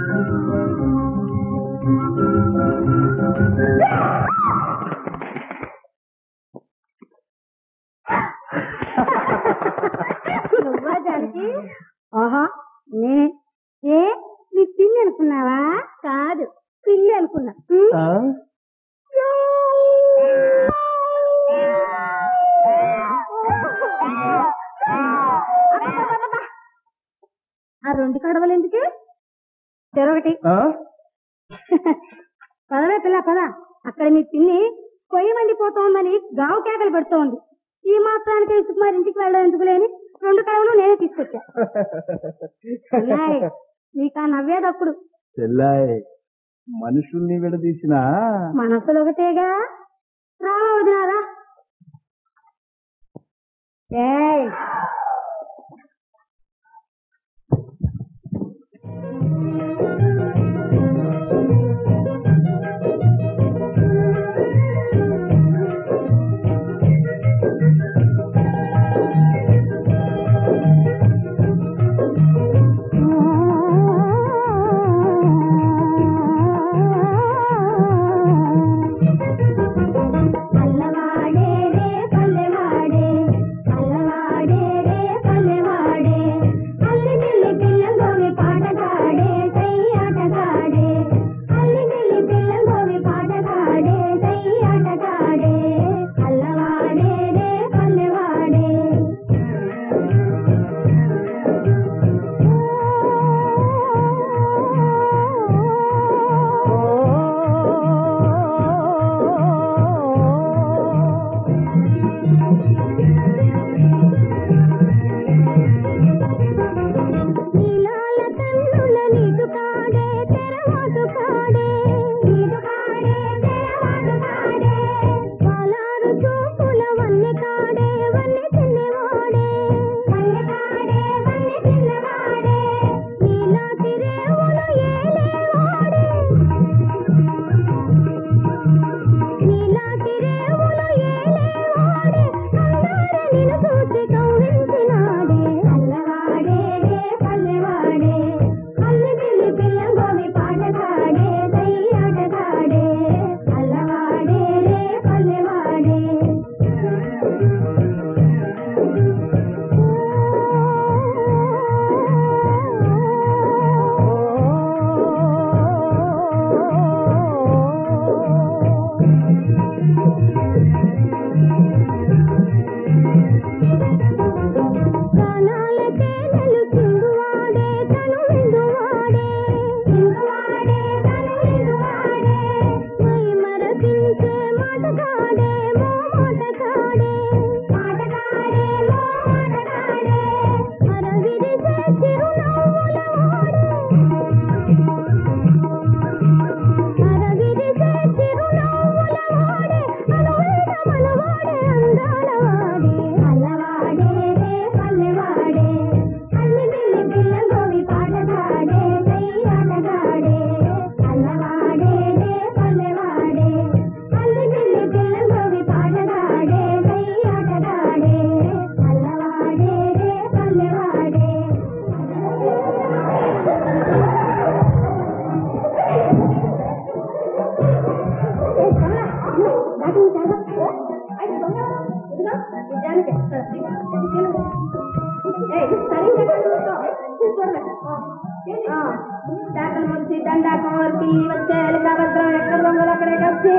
నువ్వా జానకి ఆహా నేనే ఏ నీ పిల్లి అనుకున్నావా కాదు పిల్లి అనుకున్నా ఉం? ఆ రెండు కడవలు ఎందుకు చెరొకటి పదవే పిల్ల పద అక్కడ నీ పిన్ని పొయ్యి మండిపోతోందని గావు కేకలు పెడుతోంది ఈ మాత్రానికి సుకుమార్ ఇంటికి వెళ్ళడం ఎందుకు లేని రెండు కడవలు నేనే తీసుకొచ్చా అన్నాయ్, నీకు ఆ నవ్వేదప్పుడు చెల్లాయ్ మనుషుల్ని విడదీసిన మనసులు ఒకటేగా రావా వదినారా ఏయ్ అల్లవాడే రే పల్లెవాడే అల్లవాడే రే పల్లెవాడే అల్లి పిల్లి పిల్ల గోవి పాటగాడే సై ఆటగాడే అల్లి పిల్లి పిల్ల గోవి పాటగాడే సై ఆటగాడే అల్లవాడే రే పల్లెవాడే నీలాల కన్నుల నీటు కాడే తెరవాటు కాడే నీటు కాడే తెరవాటు కాడే పాలారు చూపుల వన్నె కాడే వన్నె చిన్నవాడే వన్నె కాడే వన్నె చిన్నవాడే నీలాటి రేవులు ఏలేవాడే నీలాటి రేవులు ఏలేవాడే అందాల నిన్ను చూసి కౌరించినాడే అల్లవాడే రే పల్లెవాడే అల్లి పిల్లి పిల్ల గోవి పాటగాడే దయ్యాటగాడే అల్లవాడే రే పల్లెవాడే ప్రాణాల తేనెలు చిందువాడే తను విందువాడే చిందువాడే తను విందువాడే మై మరపించే మాటగాడే మో మాటగాడే మాటగాడే మో మాటగాడే అరవిరిసే చిరునవ్వుల వాడే అరవిరిసే చిరునవ్వుల వాడే అనువైన మనవాడే అందాల వాడే అల్లవాడే రే పల్లెవాడే అల్లి పిల్లి పిల్ల గోవి పాటగాడే దయ్యాటగాడే అల్లవాడే రే పల్లెవాడే అల్లి పిల్లి పిల్ల గోవి పాటగాడే దయ్యాటగాడే అల్లవాడే రే పల్లెవాడే దాకలు ముంచి దండాకం పిల్లి వచ్చే భద్రం ఎక్కడ దొంగలు అక్కడే కలిసి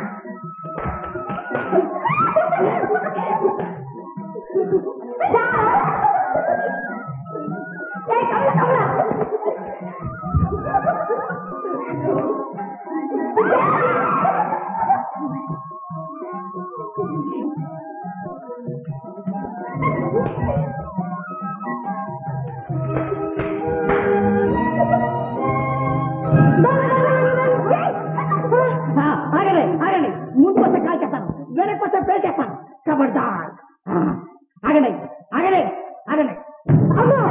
ఆగండి ఆగండి ముందు వస్తే కాల్ చేస్తాను వెనక్కి వస్తే పేల్ చేస్తాను కబడ్దార్ ఆ, ఆగండి ఆగండి ఆగండి అమ్మో!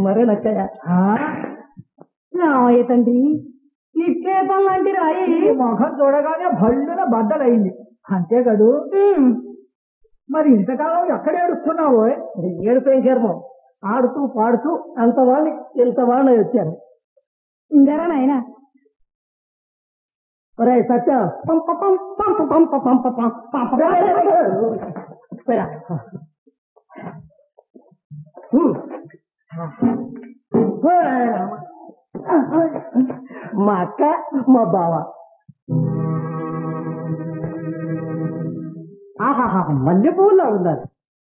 మరేనక్కయ్య రామయ్య తండ్రి నిక్షేపం లాంటి రాయి ఈ ముఖం చూడగానే భళ్ళున బద్దలైంది అంతే కదూ మరి ఇంతకాలం ఎక్కడ ఏడుస్తున్నావు ఏడుపేం కర్మం ఆడుతూ పాడుతూ అంత వాళ్ళని ఇంత వాళ్ళని వచ్చాను ఇందరా నాయనా ఒరే సత్య పంప పంప పంప పంప పంప పంప పంప పోయిరా. హ్మ్. మా అక్క మా బావ ఆహాహా మల్లె పువ్వులా ఉన్నారు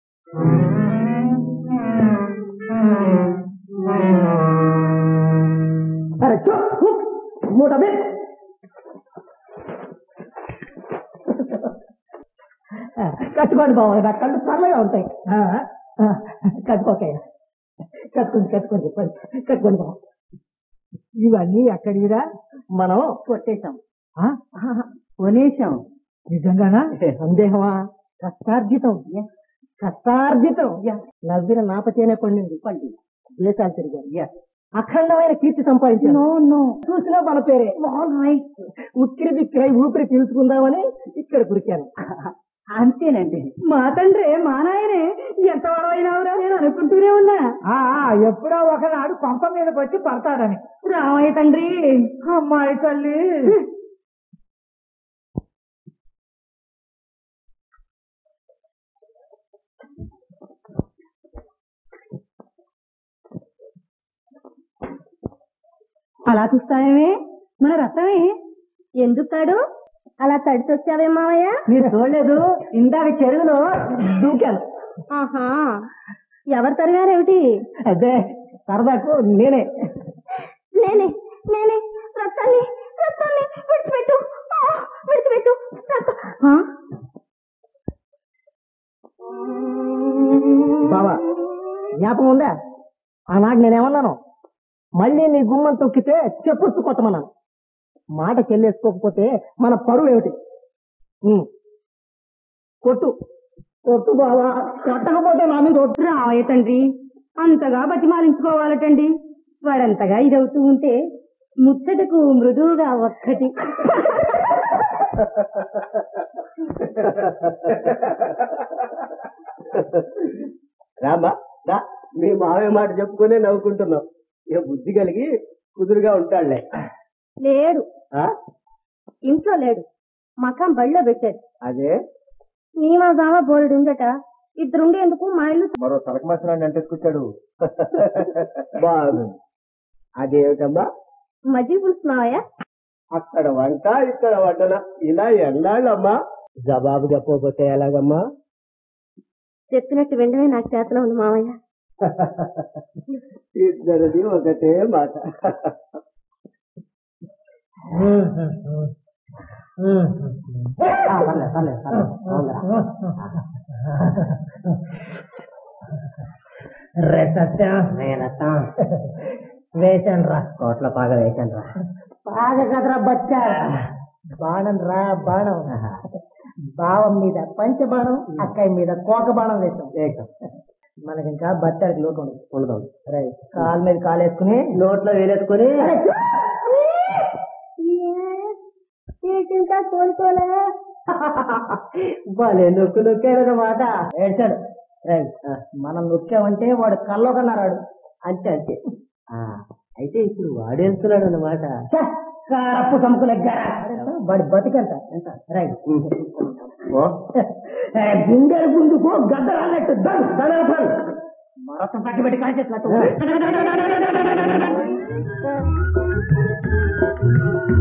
అరే చూ, హు, మూట పెట్టు. ఆ, కట్టుకోండి బావ నా కళ్ళు చల్లగా ఉంటాయి ఆ, ఆ, కట్టుకోకయ్య కట్టుకోండి కట్టుకోండి చెప్పండి కట్టుకోండి బావ ఇవన్నీ ఎక్కడివిరా మనం కొట్టేశాం కొనేశాం నిజంగానా సందేహమా కష్టార్జితం కష్టార్జితం నవ్విన నాపచేనే పండింది పండి దేశాలు తిరిగారు అఖండమైన కీర్తి సంపాదించాను చూసినా మన పేరే ఉక్కిరి బిక్కిరై ఊపిరి పీల్చుకుందామని ఇక్కడ కురికాను అంతేనండి మా తండ్రి మా నాయనే ఎంత వరవైనావురా నేను అనుకుంటూనే ఉన్నా ఎప్పుడో ఒకనాడు కొంప మీదకి వచ్చి పడతాడని రామయ్య తండ్రి అమ్మాయి తల్లి అలా చూస్తావేమే మన రథమే ఎందుకాడు అలా తడిచొచ్చావే మావయ్య మీరు చూడలేదు ఇందాక చెరువులో దూకాను ఆహా ఎవరు తరిగారేమిటి అదే సరదాకు నేనే నేనే నేనే రథాన్ని రథాన్ని విడిచిపెట్టు ఆ, విడిచిపెట్టు రథ- ఆ? బావా జ్ఞాపకం ఉందా ఆనాడు నేనేమన్నాను మళ్ళీ నీ గుమ్మం తొక్కితే చెప్పుచ్చు కొట్టమన్నాను మాట చెల్లేసుకోకపోతే మన పరువు ఏమిటి ఉమ్. కొట్టు కొట్టు బావా కొట్టకపోతే నా మీద ఒట్టు. రామయ్య తండ్రి అంతగా బతిమాలించుకోవాలటండి వాడంతగా ఇదవుతూ ఉంటే ముచ్చటకు మృదువుగా ఒక్కటి రామా రా మీ మావయ్య మాట చెప్పుకునే నవ్వుకుంటున్నావు ఇక బుద్ధి కలిగి కుదురుగా ఉంటాడులే లేడు ఆ? ఇంట్లో లేడు మకాం బడిలో పెట్టాడు అదే నీవా గావా బోలుడు ఉందట ఇద్దరుండేందుకు మా ఇల్లు మరో సరక మసరాన్ని అంటేసుకొచ్చాడు బాగుంది అదేమిటమ్మా మజ్జిగ పులుస్తున్నావయ్యా అక్కడ వంట ఇక్కడ వంటన ఇలా ఎన్నాళ్ళమ్మా జవాబు చెప్పకపోతే ఎలాగమ్మా చెప్పినట్టు వెంటనే నాకు చేతలో ఉంది మావయ్య ఇద్దరిది ఒకటే మాట ఆ, పర్లేదు, పర్లేదు, పర్లేదు. అవునురా. రే సత్యం నేనత్తా వేశాను రా కోట్ల పాగా వేశాను రా పాగా కదరా బచ్చా బాణం రా బాణం భావం మీద పంచ బాణం అక్కయ్య మీద కోక బాణం వేసాం వేసాం మనకి ఇంకా బత్తాడికి లోటు ఉండదు ఉండదు రే కాలు మీద కాలు వేసుకుని నోట్లో వేలేసుకుని ఇంకా కోలుకోలే భలే నొక్కు నొక్కారన్నమాట ఏడ్చాడు రేయ్, మనం నొక్కామంటే వాడు కల్లో కన్నారాడు అంతే అంతే అయితే ఇప్పుడు వాడు వెళ్తున్నాడు అన్నమాట కారప్పు సంకుల వాడి బతికంత ఎంత రైట్ ఓ, గుండెలు గుండుకో గద్దరాన్నట్టు దన్ దన్ మరొక పట్టి పెట్టి కాల్చేసినట్టు